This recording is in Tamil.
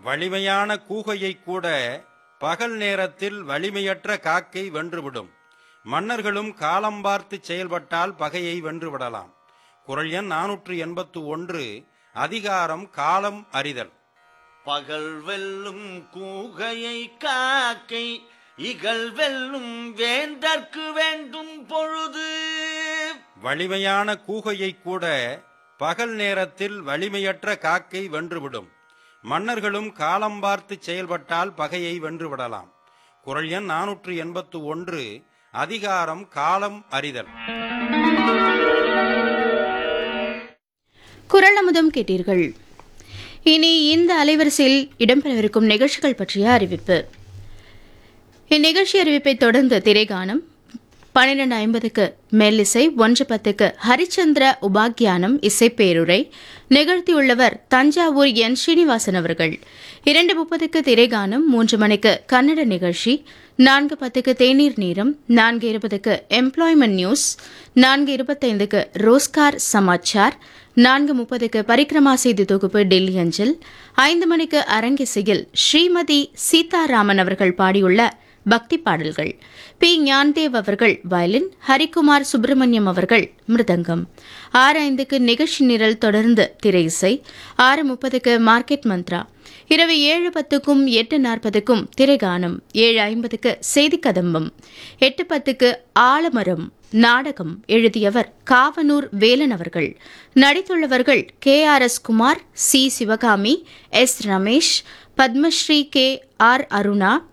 வலிமையான கூகையை கூட பகல் நேரத்தில் வலிமையற்ற காக்கை வென்றுவிடும் மன்னர்களும் காலம் பார்த்து செயல்பட்டால் பகையை வென்றுவிடலாம் குரல் எண் நானூற்று எண்பத்து ஒன்று அதிகாரம் காலம் அறிதல் பகல் வெல்லும் கூகையை காக்கை இகழ் வெல்லும் வேந்தற்கு வேண்டும் பொழுது வலிமையான கூகையை கூட பகல் நேரத்தில் வலிமையற்ற காக்கை வென்றுவிடும் மன்னர்களும் காலம் பார்த்து செயல்பட்டால் பகையை வென்றுவிடலாம் குரல் எண் நானூற்று எண்பத்து ஒன்று அதிகாரம் காலம் அறிதல் குரல் அமுதம் கேட்டீர்கள் இனி இந்த அலைவரிசையில் இடம்பெறவிருக்கும் நிகழ்ச்சிகள் பற்றிய அறிவிப்பு இந்நிகழ்ச்சி அறிவிப்பை தொடர்ந்து திரைகானம் பன்னிரண்டு ஐம்பதுக்கு மெல்லிசை ஒன்று பத்துக்கு ஹரிச்சந்திர உபாக்கியானம் இசைப்பேருரை நிகழ்த்தியுள்ளவர் தஞ்சாவூர் என் ஸ்ரீனிவாசன் அவர்கள் இரண்டு முப்பதுக்கு திரைகானம் மூன்று மணிக்கு கன்னட நிகழ்ச்சி நான்கு பத்துக்கு தேநீர் நேரம் நான்கு இருபதுக்கு எம்ப்ளாய்மெண்ட் நியூஸ் நான்கு இருபத்தைந்துக்கு ரோஸ்கார் சமாச்சார் நான்கு முப்பதுக்கு பரிக்ரமா செய்தி தொகுப்பு டெல்லி அஞ்சல் ஐந்து மணிக்கு அரங்கிசையில் ஸ்ரீமதி சீதாராமன் அவர்கள் பாடியுள்ள பக்தி பாடல்கள் பி ஞான்தேவ் அவர்கள் வயலின் ஹரிகுமார் சுப்பிரமணியம் அவர்கள் மிருதங்கம் ஆறு ஐந்துக்கு நிகழ்ச்சி நிரல் தொடர்ந்து திரை இசை ஆறு முப்பதுக்கு மார்க்கெட் மந்த்ரா இரவு ஏழு பத்துக்கும் எட்டு நாற்பதுக்கும் திரைகானம் ஏழு ஐம்பதுக்கு செய்தி கதம்பம் எட்டு பத்துக்கு ஆலமரம் நாடகம் எழுதியவர் காவனூர் வேலன் அவர்கள் நடித்துள்ளவர்கள் K R S Kumar C Sivakami S Ramesh Padmashri K R Aruna